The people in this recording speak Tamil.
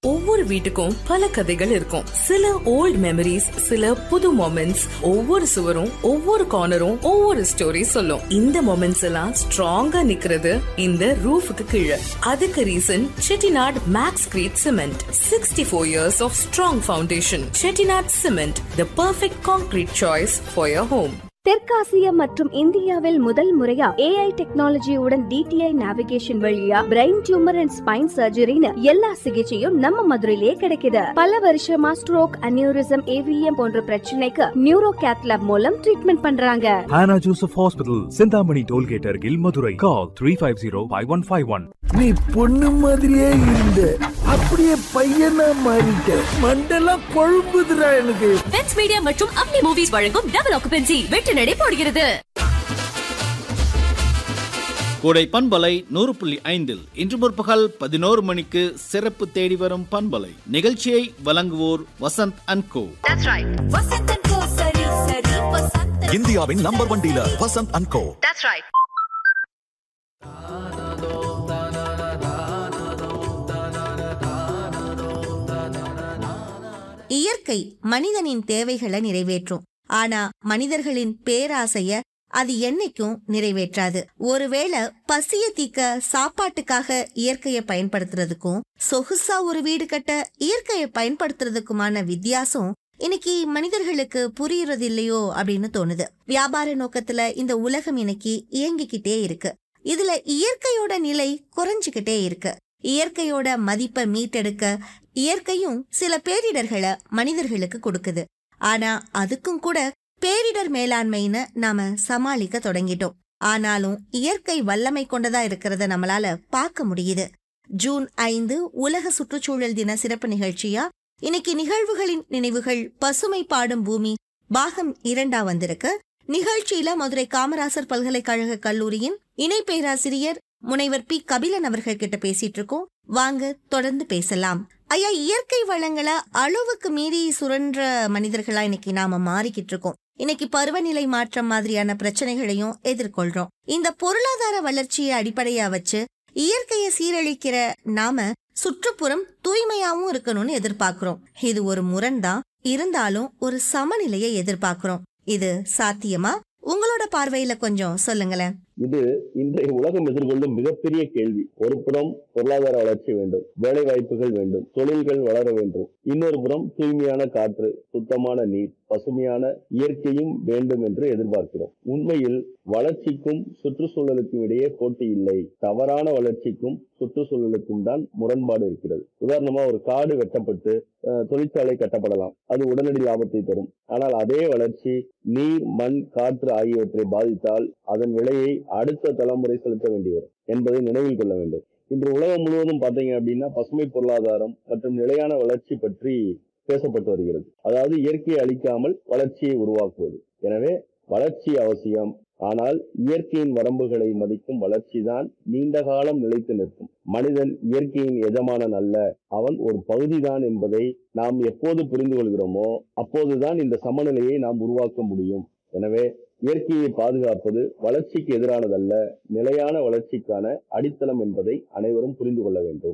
ஒவ்வொரு வீட்டுக்கும் பல கதைகள் இருக்கும் சில ஓல்ட் மெமரிஸ் சில புது மொமெண்ட்ஸ் ஒவ்வொரு சுவரும் ஒவ்வொரு கார்னரும் ஒவ்வொரு ஸ்டோரி சொல்லும் இந்த மொமெண்ட்ஸ் எல்லாம் ஸ்ட்ராங்கா நிக்கிறது இந்த ரூஃபுக்கு கீழே அதுக்கு reason Chettinad maxcrete cement sixty four years of strong foundation Chettinad cement the perfect concrete choice for your home தெற்காசியா மற்றும் இந்தியாவில் முதல் முறையா ஏஐ டெக்னாலஜியுடன் டிடிஐ நேவிகேஷன் வழியா பிரெயின் டியூமர் அண்ட் ஸ்பைன் சர்ஜரின்னு எல்லா சிகிச்சையும் நம்ம மதுரையிலேயே கிடைக்குது பல வருஷமா ஸ்ட்ரோக் அனியூரிசம் ஏவிஎம் போன்ற பிரச்சனைக்கு நியூரோ கேத்லாப் மூலம் ட்ரீட்மெண்ட் பண்றாங்க Hannah Joseph Hospital, Sindhamani Tollgate, Argil, Madurai. Call 350 5151. நீ பொண்ணு மாதிரியே இருந்த அப்படியே பையனா மாறிட்ட மண்டெல்லாம் கொழும்புதுடா எனக்கு பென்ஸ் மீடியா மற்றும் அப்னி மூவிஸ் வழங்கும் டபுள் ஆக்குபென்சி வெற்றி நடை போடுகிறது கோடை பண்பலை நூறு புள்ளி ஐந்தில் இன்று முற்பகல் பதினோரு மணிக்கு சிறப்பு தேடி வரும் பண்பலை நிகழ்ச்சியை வழங்குவோர் வசந்த் அண்ட் கோ இந்தியாவின் number one dealer Vasanth and co இயற்கை மனிதனின் தேவைகளை நிறைவேற்றும் ஆனா மனிதர்களின் பேராசைய அது என்னைக்கும் நிறைவேற்றாது ஒருவேளை பசிய தீக்க சாப்பாட்டுக்காக இயற்கையை பயன்படுத்துறதுக்கும் சொகுசா ஒரு வீடு கட்ட இயற்கையை பயன்படுத்துறதுக்குமான வித்தியாசம் இன்னைக்கு மனிதர்களுக்கு புரியறது இல்லையோ அப்படின்னு தோணுது வியாபார நோக்கத்துல இந்த உலகம் இன்னைக்கு இயங்கிக்கிட்டே இருக்கு இதுல இயற்கையோட நிலை குறைஞ்சுக்கிட்டே இருக்கு இயற்கையோட மதிப்பை மீட்டெடுக்க இயற்கையும் சில பேரிடர்களை மனிதர்களுக்கு கொடுக்குது ஆனா அதுக்கும் கூட பேரிடர் மேலாண்மைன்னு நாம சமாளிக்க தொடங்கிட்டோம் ஆனாலும் இயற்கை வல்லமை கொண்டதா இருக்கிறத நம்மளால பார்க்க முடியுது ஜூன் ஐந்து உலக சுற்றுச்சூழல் தின சிறப்பு நிகழ்ச்சியா இன்னைக்கு நிகழ்வுகளின் நினைவுகள் பசுமை பாடும் பூமி பாகம் இரண்டா வந்திருக்கு நிகழ்ச்சியில மதுரை காமராசர் பல்கலைக்கழக கல்லூரியின் இணை பேராசிரியர் முனைவர் பி கபிலன் அவர்கள் கிட்ட பேசிட்டு இருக்கோம் வாங்க தொடர்ந்து பேசலாம் ஐயா இயற்கை வளங்களை அளவுக்கு மீறி சுரன்ற மனிதர்களா இன்னைக்கு நாம மாறிக்கிட்டு இருக்கோம் இன்னைக்கு பருவநிலை மாற்றம் மாதிரியான பிரச்சனைகளையும் எதிர்கொள்றோம் இந்த பொருளாதார வளர்ச்சியை அடிப்படையா வச்சு இயற்கையை சீரழிக்கிற நாம சுற்றுப்புறம் தூய்மையாவும் இருக்கணும்னு எதிர்பார்க்கிறோம் இது ஒரு முரண்தான் இருந்தாலும் ஒரு சமநிலையை எதிர்பார்க்கிறோம் இது சாத்தியமா உங்களோட பார்வையில கொஞ்சம் சொல்லுங்களேன் இது இன்றைய உலகம் எதிர்கொள்ளும் மிகப்பெரிய கேள்வி ஒரு புறம் பொருளாதார வளர்ச்சி வேண்டும் வேலை வாய்ப்புகள் வேண்டும் தொழில்கள் வளர வேண்டும் இன்னொரு புறம் தூய்மையான காற்று சுத்தமான நீர் பசுமையான இயற்கையும் வேண்டும் என்று எதிர்பார்க்கிறோம் உண்மையில் வளர்ச்சிக்கும் சுற்றுச்சூழலுக்கும் இடையே போட்டி இல்லை தவறான வளர்ச்சிக்கும் சுற்றுச்சூழலுக்கும் தான் முரண்பாடு இருக்கிறது உதாரணமா ஒரு காடு வெட்டப்பட்டு அஹ், தொழிற்சாலை கட்டப்படலாம் அது உடனடி லாபத்தை தரும் ஆனால் அதே வளர்ச்சி நீர் மண் காற்று ஆகியவற்றை பாதித்தால் அதன் விலையை அடுத்த தலைமுறை செலுத்த வேண்டி வரும் என்பதை நினைவில் கொள்ள வேண்டும் இன்று உலகம் முழுவதும் பார்த்தீங்க அப்படின்னா பசுமை பொருளாதாரம் மற்றும் நிலையான வளர்ச்சி பற்றி பேசப்பட்டு வருகிறது அதாவது இயற்கையை அழிக்காமல் வளர்ச்சியை உருவாக்குவது எனவே வளர்ச்சி அவசியம் ஆனால் இயற்கையின் வரம்புகளை மதிக்கும் வளர்ச்சிதான் நீண்ட காலம் நிலைத்து நிற்கும் மனிதன் இயற்கையின் எஜமானன் அல்ல அவன் ஒரு பகுதிதான் என்பதை நாம் எப்போது புரிந்து கொள்கிறோமோ அப்போதுதான் இந்த சமநிலையை நாம் உருவாக்க முடியும் எனவே இயற்கையை பாதுகாப்பது வளர்ச்சிக்கு எதிரானதல்ல நிலையான வளர்ச்சிக்கான அடித்தளம் என்பதை அனைவரும் புரிந்து கொள்ள வேண்டும்